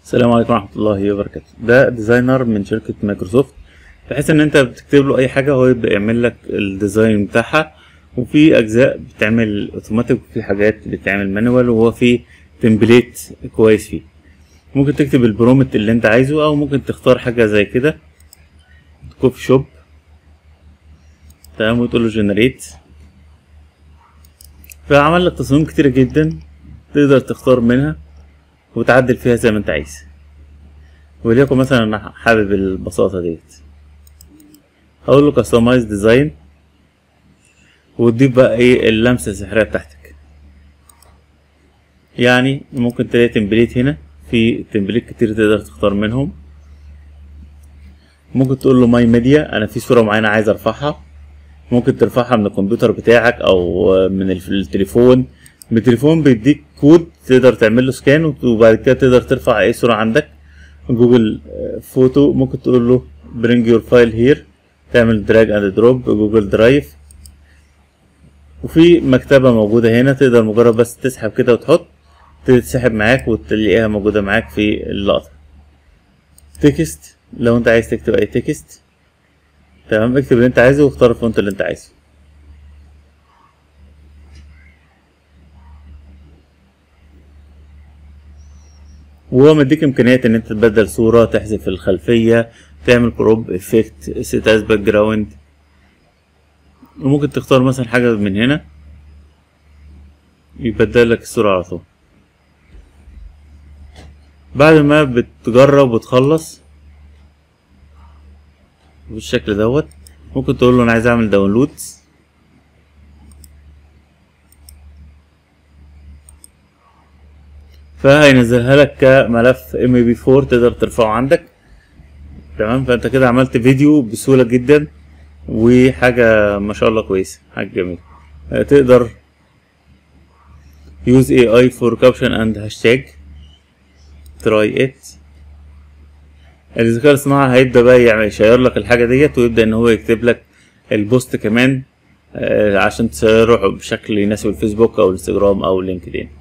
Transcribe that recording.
السلام عليكم ورحمة الله وبركاته ده ديزاينر من شركة مايكروسوفت بحيث ان انت بتكتب له اي حاجة هو يبدأ يعمل لك الديزاين بتاعها وفي اجزاء بتعمل اوتوماتيك وفي حاجات بتعمل مانوال وهو في تمبليت كويس فيه ممكن تكتب البرومت اللي انت عايزه او ممكن تختار حاجة زي كده كوفي شوب تمام وتقول له جنريت فعمل لك تصاميم كتيرة جدا تقدر تختار منها وتعدل فيها زي ما انت عايز وليكن مثلا انا حابب البساطة ديت هقول له كاستمايز ديزاين وتضيف بقى ايه اللمسة السحرية بتاعتك يعني ممكن تلاقي تمبليت هنا في تمبليت كتير تقدر تختار منهم ممكن تقول له ماي ميديا انا في صورة معينة عايز ارفعها ممكن ترفعها من الكمبيوتر بتاعك او من التليفون بالتليفون بيديك كود تقدر تعمل له سكان وبعد كده تقدر ترفع اي صورة عندك جوجل فوتو ممكن تقول له bring your file here تعمل دراج اند دروب جوجل درايف وفي مكتبة موجودة هنا تقدر مجرد بس تسحب كده وتحط تتسحب معاك وتلاقيها موجودة معاك في اللقطة تكست لو انت عايز تكتب اي تكست تمام اكتب اللي انت عايزه واختار الفونت اللي انت عايزه وهو مديك امكانيات ان انت تبدل صورة تحذف الخلفية تعمل كروب افكت سيت از باك جراوند وممكن تختار مثلا حاجة من هنا يبدل لك الصورة على طول بعد ما بتجرب وتخلص بالشكل دوت ممكن تقول له انا عايز اعمل داونلودز فهينزلها لك كملف ام بي 4 تقدر ترفعه عندك تمام فانت كده عملت فيديو بسهوله جدا وحاجه ما شاء الله كويسه حاجه جميله تقدر use AI for caption and hashtag try it الذكاء الصناعي هيبدأ بقى يعمل يشير لك الحاجة ديت ويبدأ إن هو يكتب لك البوست كمان عشان تشيره بشكل يناسب الفيسبوك أو الانستجرام أو لينكدين